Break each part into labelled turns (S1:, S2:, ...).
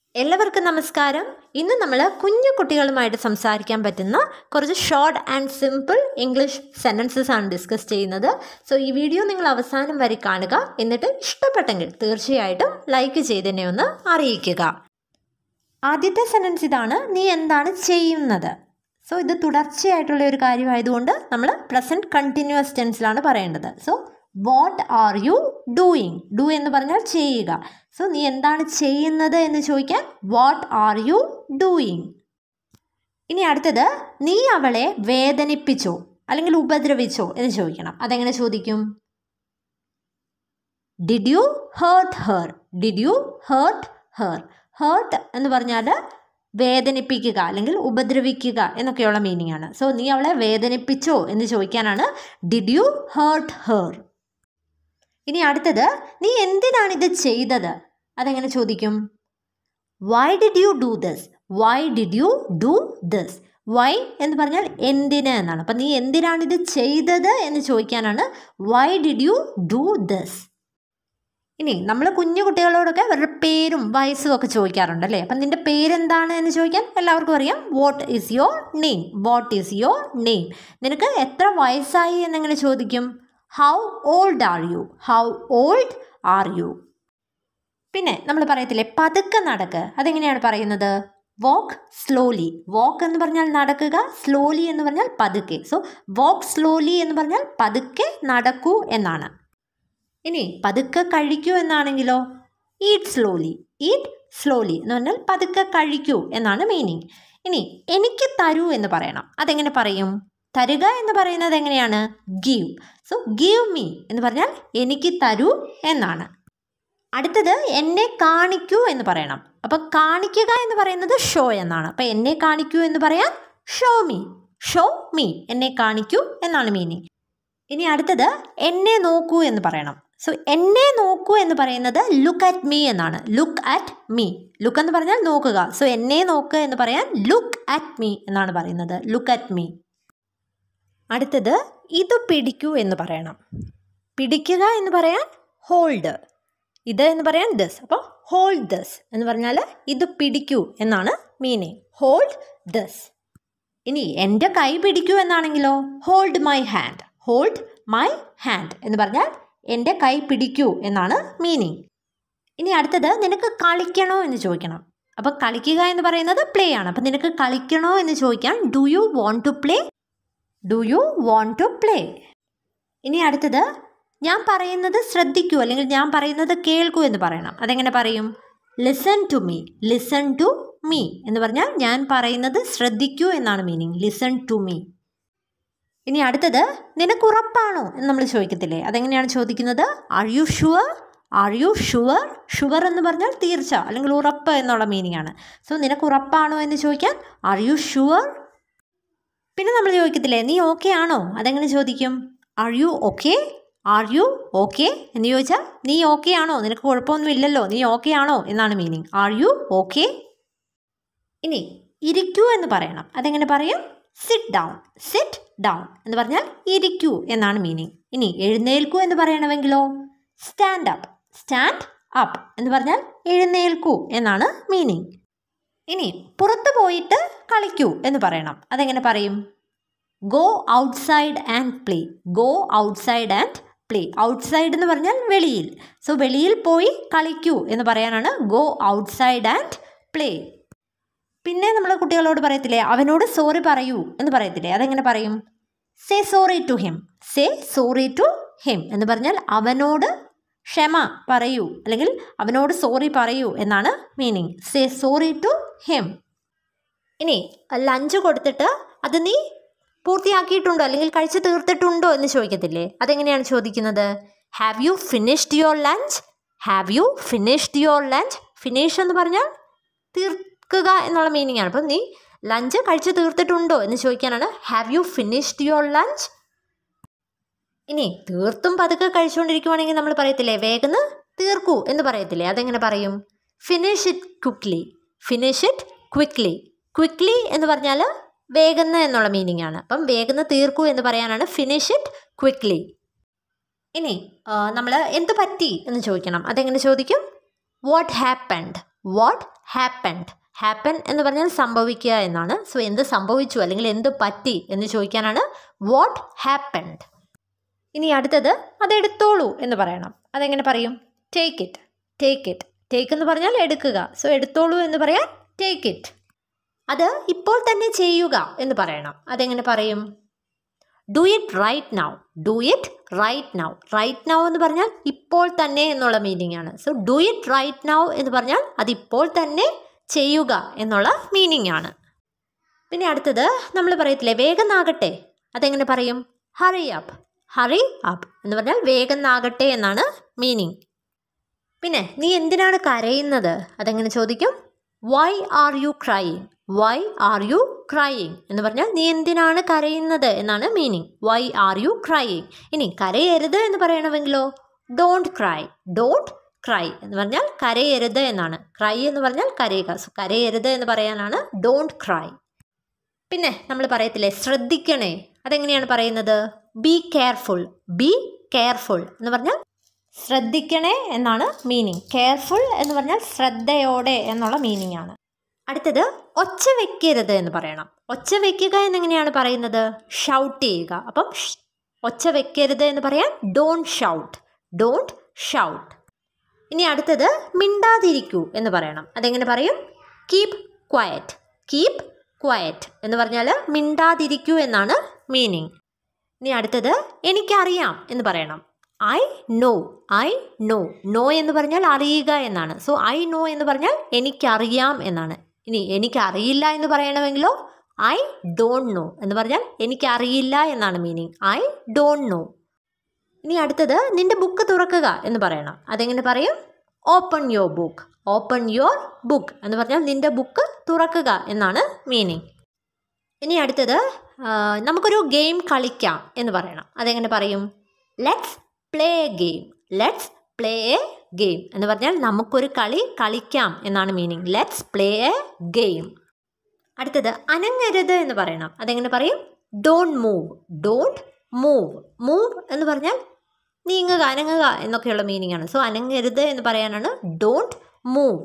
S1: എല്ലാവർക്കും നമസ്കാരം ഇന്ന് നമ്മൾ കുഞ്ഞു കുട്ടികളുമായിട്ട് സംസാരിക്കാൻ പറ്റുന്ന കുറച്ച് short and simple English sentences ആണ് ഡിസ്കസ് ചെയ്യുന്നത് സോ ഈ വീഡിയോ നിങ്ങൾ അവസാനം വരെ കാണുക എന്നിട്ട് ഇഷ്ടപ്പെട്ടെങ്കിൽ തീർച്ചയായിട്ടും ലൈക്ക് ചെയ്തതിനെ ഒന്ന് അറിയിക്കുക ആദ്യത്തെ സെൻറ്റൻസ് ഇതാണ് നീ എന്താണ് ചെയ്യുന്നത് സോ ഇത് തുടർച്ചയായിട്ടുള്ള ഒരു കാര്യമായതുകൊണ്ട് നമ്മൾ പ്രസൻറ്റ് കണ്ടിന്യൂസ് ടെൻസിലാണ് പറയേണ്ടത് so what are you doing do എന്ന് പറഞ്ഞാൽ ചെയ്യുക സോ നീ എന്താണ് ചെയ്യുന്നത് എന്ന് ചോദിക്കാൻ വാട്ട് ആർ യു ഡൂയിങ് ഇനി അടുത്തത് നീ അവളെ വേദനിപ്പിച്ചോ അല്ലെങ്കിൽ ഉപദ്രവിച്ചോ എന്ന് ചോദിക്കണം അതെങ്ങനെ ചോദിക്കും did you hurt her did you hurt her hurt എന്ന് പറഞ്ഞാൽ വേദനിപ്പിക്കുക അല്ലെങ്കിൽ ഉപദ്രവിക്കുക എന്നൊക്കെയുള്ള മീനിങ് ആണ് സോ നീ അവളെ വേദനിപ്പിച്ചോ എന്ന് ചോദിക്കാനാണ് ഡിഡ് യു ഹേർട്ട് ഹെർ ഇനി അടുത്തത് നീ എന്തിനാണ് ഇത് ചെയ്തത് അതെങ്ങനെ ചോദിക്കും why did you do this why did you do this why എന്ന് പറഞ്ഞാൽ എന്തിന് എന്നാണ് അപ്പം നീ എന്തിനാണ് ഇത് ചെയ്തത് എന്ന് ചോദിക്കാനാണ് why did you do this ഇനി നമ്മൾ കുഞ്ഞു കുട്ടികളോടൊക്കെ അവരുടെ പേരും വയസ്സും ഒക്കെ ചോദിക്കാറുണ്ട് അല്ലേ അപ്പം നിൻ്റെ പേരെന്താണ് എന്ന് ചോദിക്കാൻ എല്ലാവർക്കും അറിയാം what is your name what is your name നിനക്ക് എത്ര വയസ്സായി എന്നെങ്ങനെ ചോദിക്കും how old are you how old are you പിന്നെ നമ്മൾ പറയത്തില്ലേ പതുക്കെ നടക്ക് അതെങ്ങനെയാണ് പറയുന്നത് വാക്ക് സ്ലോലി വാക്ക് എന്ന് പറഞ്ഞാൽ നടക്കുക സ്ലോലി എന്ന് പറഞ്ഞാൽ പതുക്കെ സോ വാക്ക് സ്ലോലി എന്ന് പറഞ്ഞാൽ പതുക്കെ നടക്കൂ എന്നാണ് ഇനി പതുക്കെ കഴിക്കൂ എന്നാണെങ്കിലോ ഈറ്റ് സ്ലോലി ഈറ്റ് സ്ലോലി എന്ന് പറഞ്ഞാൽ പതുക്കെ കഴിക്കൂ എന്നാണ് മീനിങ് ഇനി എനിക്ക് തരൂ എന്ന് പറയണം അതെങ്ങനെ പറയും തരുക എന്ന് പറയുന്നത് എങ്ങനെയാണ് ഗീവ് സോ ഗീവ് മീ എന്ന് പറഞ്ഞാൽ എനിക്ക് തരൂ എന്നാണ് അടുത്തത് എന്നെ കാണിക്കൂ എന്ന് പറയണം അപ്പം കാണിക്കുക എന്ന് പറയുന്നത് ഷോ എന്നാണ് അപ്പം എന്നെ കാണിക്കൂ എന്ന് പറയാൻ ഷോ മീ ഷോ മീ എന്നെ കാണിക്കൂ എന്നാണ് മീനിങ് ഇനി അടുത്തത് എന്നെ നോക്കൂ എന്ന് പറയണം സോ എന്നെ നോക്കൂ എന്ന് പറയുന്നത് ലുക്ക് അറ്റ് മീ എന്നാണ് ലുക്ക് അറ്റ് മീ ലുക്ക് എന്ന് പറഞ്ഞാൽ നോക്കുക സോ എന്നെ നോക്കുക എന്ന് പറയാൻ ലുക്ക് അറ്റ് മീ എന്നാണ് പറയുന്നത് ലുക്ക് അറ്റ് മീ അടുത്തത് ഇത് പിടിക്കൂ എന്ന് പറയണം പിടിക്കുക എന്ന് പറയാൻ ഹോൾഡ് ഇത് എന്ന് പറയാൻ ദസ് അപ്പോൾ ഹോൾഡ് ദസ് എന്ന് പറഞ്ഞാൽ ഇത് പിടിക്കൂ എന്നാണ് മീനിങ് ഹോൾഡ് ദസ് ഇനി എൻ്റെ കൈ പിടിക്കൂ എന്നാണെങ്കിലോ hold my hand hold my hand എന്ന് പറഞ്ഞാൽ എൻ്റെ കൈ പിടിക്കൂ എന്നാണ് മീനിങ് ഇനി അടുത്തത് നിനക്ക് കളിക്കണോ എന്ന് ചോദിക്കണം അപ്പം കളിക്കുക എന്ന് പറയുന്നത് പ്ലേ ആണ് അപ്പം നിനക്ക് കളിക്കണോ എന്ന് ചോദിക്കാൻ do you want to play do you want to play ഇനി അടുത്തത് ഞാൻ പറയുന്നത് ശ്രദ്ധിക്കൂ അല്ലെങ്കിൽ ഞാൻ പറയുന്നത് കേൾക്കൂ എന്ന് പറയണം അതെങ്ങനെ പറയും listen to me listen to me എന്ന് പറഞ്ഞാൽ ഞാൻ പറയുന്നത് ശ്രദ്ധിക്കൂ എന്നാണ് മീനിങ് ലിസൺ ടു മീ ഇനി അടുത്തത് നിനക്ക് ഉറപ്പാണോ എന്ന് നമ്മൾ ചോദിക്കത്തില്ലേ അതെങ്ങനെയാണ് ചോദിക്കുന്നത് are you sure are you sure sure എന്ന് പറഞ്ഞാൽ തീർച്ച അല്ലെങ്കിൽ ഉറപ്പ് എന്നുള്ള മീനിങ് ആണ് സോ നിനക്ക് ഉറപ്പാണോ എന്ന് ചോദിക്കാൻ ആർ യു ഷുവർ പിന്നെ നമ്മൾ ചോദിക്കത്തില്ലേ നീ ഓക്കെ ആണോ അതെങ്ങനെ ചോദിക്കും are you okay are you okay എന്ന് ചോദിച്ചാൽ നീ ഓക്കെ ആണോ നിനക്ക് കുഴപ്പമൊന്നും ഇല്ലല്ലോ നീ ഓക്കെ ആണോ എന്നാണ് മീനിങ് ആർ യു ഓക്കെ ഇനി ഇരിക്കൂ എന്ന് പറയണം അതെങ്ങനെ പറയും സിറ്റ് ഡൗൺ സിറ്റ് ഡൗൺ എന്ന് പറഞ്ഞാൽ ഇരിക്കൂ എന്നാണ് മീനിങ് ഇനി എഴുന്നേൽക്കൂ എന്ന് പറയണമെങ്കിലോ സ്റ്റാൻഡ് അപ്പ് സ്റ്റാൻഡ് അപ്പ് എന്ന് പറഞ്ഞാൽ എഴുന്നേൽക്കൂ എന്നാണ് മീനിങ് ഇനി പുറത്ത് പോയിട്ട് കളിക്കൂ എന്ന് പറയണം അതെങ്ങനെ പറയും go outside and play go outside and play outside എന്ന് പറഞ്ഞാൽ വെളിയിൽ സോ വെളിയിൽ പോയി കളിക്കൂ എന്ന് പറയാനാണ് ഗോ ഔട്ട്സൈഡ് ആൻഡ് പ്ലേ പിന്നെ നമ്മൾ കുട്ടികളോട് പറയത്തില്ലേ അവനോട് സോറി പറയൂ എന്ന് പറയത്തില്ലേ അതെങ്ങനെ പറയും say sorry to him say sorry to him എന്ന് പറഞ്ഞാൽ അവനോട് ക്ഷമ പറയൂ അല്ലെങ്കിൽ അവനോട് സോറി പറയൂ എന്നാണ് meaning say sorry to him ഇനി ലഞ്ച് കൊടുത്തിട്ട് അത് നീ പൂർത്തിയാക്കിയിട്ടുണ്ടോ അല്ലെങ്കിൽ കഴിച്ചു തീർത്തിട്ടുണ്ടോ എന്ന് ചോദിക്കത്തില്ലേ അതെങ്ങനെയാണ് ചോദിക്കുന്നത് have you finished your lunch have you finished your lunch finish എന്ന് പറഞ്ഞാൽ തീർക്കുക എന്നുള്ള മീനിങ് ആണ് അപ്പം നീ ലഞ്ച് കഴിച്ചു തീർത്തിട്ടുണ്ടോ എന്ന് ചോദിക്കാനാണ് have you finished your lunch ഇനി തീർത്തും പതുക്കെ കഴിച്ചുകൊണ്ടിരിക്കുവാണെങ്കിൽ നമ്മൾ പറയത്തില്ലേ വേഗം തീർക്കൂ എന്ന് പറയത്തില്ലേ അതെങ്ങനെ പറയും finish it quickly finish it quickly quickly എന്ന് പറഞ്ഞാൽ വേഗന്ന് എന്നുള്ള മീനിങ് ആണ് അപ്പം വേഗന്ന് തീർക്കൂ എന്ന് പറയാനാണ് ഫിനിഷ് ഇറ്റ് ക്വിക്ക്ലി ഇനി നമ്മൾ എന്ത് പറ്റി എന്ന് ചോദിക്കണം അതെങ്ങനെ ചോദിക്കും what happened what happened happen എന്ന് പറഞ്ഞാൽ സംഭവിക്കുക എന്നാണ് സോ എന്ത് സംഭവിച്ചു അല്ലെങ്കിൽ എന്ത് പറ്റി എന്ന് ചോദിക്കാനാണ് വാട്ട് ഹാപ്പൻഡ് ഇനി അടുത്തത് അതെടുത്തോളൂ എന്ന് പറയണം അതെങ്ങനെ പറയും take it take it take എന്ന് പറഞ്ഞാൽ എടുക്കുക സോ എടുത്തോളൂ എന്ന് പറയാൻ ടേക്ക് ഇറ്റ് അത് ഇപ്പോൾ തന്നെ ചെയ്യുക എന്ന് പറയണം അതെങ്ങനെ പറയും do it right now do it right now right now എന്ന് പറഞ്ഞാൽ ഇപ്പോൾ തന്നെ എന്നുള്ള മീനിങ് ആണ് so do it right now എന്ന് പറഞ്ഞാൽ അത് ഇപ്പോൾ തന്നെ ചെയ്യുക എന്നുള്ള മീനിങ് ആണ് പിന്നെ അടുത്തത് നമ്മൾ പറയത്തില്ലേ വേഗം നാകട്ടെ അതെങ്ങനെ പറയും ഹറി അപ്പ് ഹറി അപ്പ് എന്ന് പറഞ്ഞാൽ വേഗം നാകട്ടെ എന്നാണ് മീനിങ് പിന്നെ നീ എന്തിനാണ് കരയുന്നത് അതെങ്ങനെ ചോദിക്കും why are you crying why are you crying എന്ന് പറഞ്ഞാൽ നീ എന്തിനാണ് കരയുന്നത് എന്നാണ് meaning why are you crying ഇനി കരയരുത് എന്ന് പറയണമെങ്കിലോ ഡോണ്ട് ക്രൈ ഡോണ്ട് ക്രൈ എന്ന് പറഞ്ഞാൽ കരയരുത് എന്നാണ് ക്രൈ എന്ന് പറഞ്ഞാൽ കരയുക സോ കരയരുത് എന്ന് പറയാനാണ് ഡോണ്ട് ക്രൈ പിന്നെ നമ്മൾ പറയത്തില്ലേ ശ്രദ്ധിക്കണേ അതെങ്ങനെയാണ് പറയുന്നത് ബി കെയർഫുൾ ബി കെയർഫുൾ എന്ന് പറഞ്ഞാൽ ശ്രദ്ധിക്കണേ എന്നാണ് മീനിങ് കെയർഫുൾ എന്ന് പറഞ്ഞാൽ ശ്രദ്ധയോടെ എന്നുള്ള മീനിങ് ആണ് അടുത്തത് ഒച്ച വെക്കരുത് എന്ന് പറയണം ഒച്ച വെക്കുക എന്നെങ്ങനെയാണ് പറയുന്നത് ഷൗട്ട് ചെയ്യുക അപ്പം ഷ്- ഒച്ച വെക്കരുത് എന്ന് പറയാൻ ഡോണ്ട് ഷൗട്ട് ഡോണ്ട് ഷൗട്ട് ഇനി അടുത്തത് മിണ്ടാതിരിക്കൂ എന്ന് പറയണം അതെങ്ങനെ പറയും കീപ് ക്വയറ്റ് കീപ് ക്വയറ്റ് എന്ന് പറഞ്ഞാൽ മിണ്ടാതിരിക്കൂ എന്നാണ് മീനിങ് ഇനി അടുത്തത് എനിക്കറിയാം എന്ന് പറയണം I know I know know എന്ന് പറഞ്ഞാൽ അറിയുക എന്നാണ് സോ ഐ നോ എന്ന് പറഞ്ഞാൽ എനിക്കറിയാം എന്നാണ് ഇനി എനിക്കറിയില്ല എന്ന് പറയണമെങ്കിലോ ഐ ഡോണ്ട് നോ എന്ന് പറഞ്ഞാൽ എനിക്കറിയില്ല എന്നാണ് മീനിങ് ഐ ഡോണ്ട് നോ ഇനി അടുത്തത് നിന്റെ ബുക്ക് തുറക്കുക എന്ന് പറയണം അതെങ്ങനെ പറയും open your book open your book എന്ന് പറഞ്ഞാൽ നിന്റെ ബുക്ക് തുറക്കുക എന്നാണ് മീനിങ് ഇനി അടുത്തത് ആ, നമുക്കൊരു ഗെയിം കളിക്കാം എന്ന് പറയണം അതെങ്ങനെ പറയും let's play a game let's play a game എന്ന് പറഞ്ഞാൽ നമുക്കൊരു കളി കളിക്കാം എന്നാണ് meaning let's play a game അടുത്തത് അനങ്ങരുത് എന്ന് പറയണം അതെങ്ങനെ പറയും don't move don't move move എന്ന് പറഞ്ഞാൽ നീങ്ങുക അനങ്ങുക എന്നൊക്കെയുള്ള മീനിങ് ആണ് സോ അനങ്ങരുത് എന്ന് പറയാനാണ് ഡോണ്ട് മൂവ്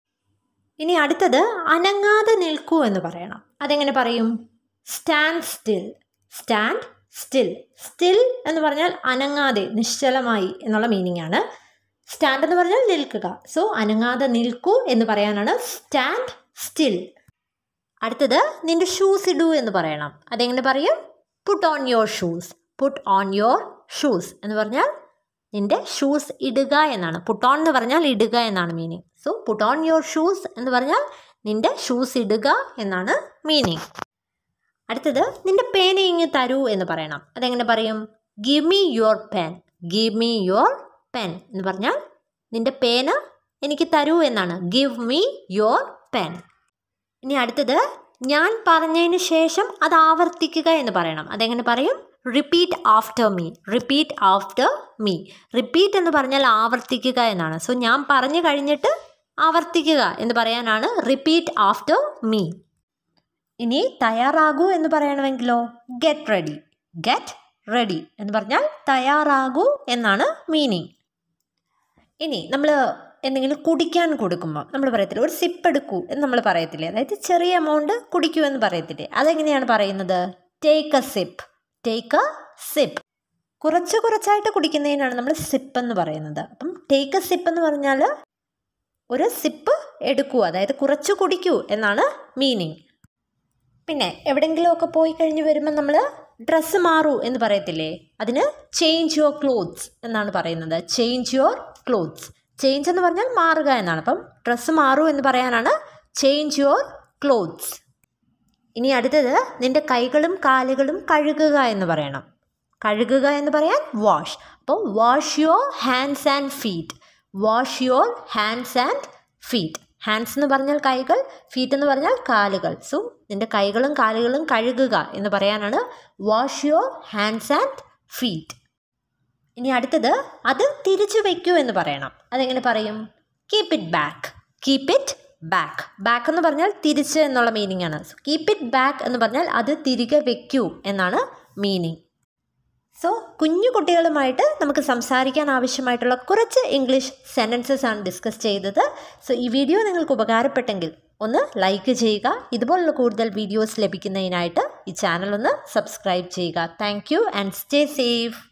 S1: ഇനി അടുത്തത് അനങ്ങാതെ നിൽക്കൂ എന്ന് പറയണം അതെങ്ങനെ പറയും stand still stand still still എന്ന് പറഞ്ഞാൽ അനങ്ങാതെ നിശ്ചലമായി എന്നുള്ള മീനിങ് ആണ് സ്റ്റാൻഡ് എന്ന് പറഞ്ഞാൽ നിൽക്കുക സോ അനങ്ങാതെ നിൽക്കൂ എന്ന് പറയാനാണ് സ്റ്റാൻഡ് സ്റ്റിൽ അടുത്തത് നിന്റെ ഷൂസ് ഇടൂ എന്ന് പറയണം അതെങ്ങനെ പറയും put on your shoes put on your shoes എന്ന് പറഞ്ഞാൽ നിന്റെ ഷൂസ് ഇടുക എന്നാണ് പുട്ട് ഓൺ എന്ന് പറഞ്ഞാൽ ഇടുക എന്നാണ് meaning so put on your shoes എന്ന് പറഞ്ഞാൽ നിന്റെ ഷൂസ് ഇടുക എന്നാണ് മീനിങ് അടുത്തത് നിന്റെ പേന ഇങ്ങ് തരൂ എന്ന് പറയണം അതെങ്ങനെ പറയും give me your pen give me your pen എന്ന് പറഞ്ഞാൽ നിന്റെ പേന എനിക്ക് തരൂ എന്നാണ് ഗിവ് മീ യുവർ പെൻ ഇനി അടുത്തത് ഞാൻ പറഞ്ഞതിന് ശേഷം അത് ആവർത്തിക്കുക എന്ന് പറയണം അതെങ്ങനെ പറയും repeat after me repeat after me repeat എന്ന് പറഞ്ഞാൽ ആവർത്തിക്കുക എന്നാണ് സോ ഞാൻ പറഞ്ഞു കഴിഞ്ഞിട്ട് ആവർത്തിക്കുക എന്ന് പറയാനാണ് റിപ്പീറ്റ് ആഫ്റ്റർ മീ ഇനി തയ്യാറാകൂ എന്ന് പറയണമെങ്കിലോ ഗെറ്റ് റെഡി ഗെറ്റ് റെഡി എന്ന് പറഞ്ഞാൽ തയ്യാറാകൂ എന്നാണ് മീനിങ് ഇനി നമ്മൾ എന്തെങ്കിലും കുടിക്കാൻ കൊടുക്കുമ്പോൾ നമ്മൾ പറയത്തില്ലേ ഒരു സിപ്പ് എടുക്കൂ എന്ന് നമ്മൾ പറയത്തില്ലേ അതായത് ചെറിയ എമൗണ്ട് കുടിക്കൂ എന്ന് പറയത്തില്ലേ അതെങ്ങനെയാണ് പറയുന്നത് take a sip take a sip കുറച്ച് കുറച്ചായിട്ട് കുടിക്കുന്നതിനാണ് നമ്മൾ സിപ്പ് എന്ന് പറയുന്നത് അപ്പം ടേക്ക് എ സിപ്പ് എന്ന് പറഞ്ഞാൽ ഒരു സിപ്പ് എടുക്കൂ അതായത് കുറച്ച് കുടിക്കൂ എന്നാണ് മീനിങ് പിന്നെ എവിടെയെങ്കിലുമൊക്കെ പോയി കഴിഞ്ഞ് വരുമ്പോൾ നമ്മൾ ഡ്രസ്സ് മാറൂ എന്ന് പറയത്തില്ലേ അതിന് ചേഞ്ച് യുവർ ക്ലോത്ത്സ് എന്നാണ് പറയുന്നത് ചേഞ്ച് യുവർ ക്ലോത്ത്സ് ചേഞ്ച് എന്ന് പറഞ്ഞാൽ മാറുക എന്നാണ് അപ്പം ഡ്രസ്സ് മാറൂ എന്ന് പറയാനാണ് ചേഞ്ച് യുവർ ക്ലോത്ത്സ് ഇനി അടുത്തത് നിന്റെ കൈകളും കാലുകളും കഴുകുക എന്ന് പറയണം കഴുകുക എന്ന് പറയാൻ വാഷ് അപ്പോൾ wash your hands and feet wash your hands and feet hands എന്ന് പറഞ്ഞാൽ കൈകൾ ഫീറ്റ് എന്ന് പറഞ്ഞാൽ കാലുകൾ സോ നിന്റെ കൈകളും കാലുകളും കഴുകുക എന്ന് പറയാനാണ് wash your hands and feet ഇനി അടുത്തത് അത് തിരിച്ചു വയ്ക്കൂ എന്ന് പറയണം അതെങ്ങനെ പറയും keep it back keep it back back എന്ന് പറഞ്ഞാൽ തിരിച്ച് എന്നുള്ള മീനിങ് ആണ് കീപ്പ് ഇറ്റ് ബാക്ക് എന്ന് പറഞ്ഞാൽ അത് തിരികെ വെക്കൂ എന്നാണ് മീനിങ് സോ കുഞ്ഞു കുട്ടികളുമായിട്ട് നമുക്ക് സംസാരിക്കാൻ ആവശ്യമായിട്ടുള്ള കുറച്ച് ഇംഗ്ലീഷ് സെൻറ്റൻസസ് ആണ് ഡിസ്കസ് ചെയ്തത് സോ ഈ വീഡിയോ നിങ്ങൾക്ക് ഉപകാരപ്പെട്ടെങ്കിൽ ഒന്ന് ലൈക്ക് ചെയ്യുക ഇതുപോലുള്ള കൂടുതൽ വീഡിയോസ് ലഭിക്കുന്നതിനായിട്ട് ഈ ചാനൽ ഒന്ന് സബ്സ്ക്രൈബ് ചെയ്യുക thank you and stay safe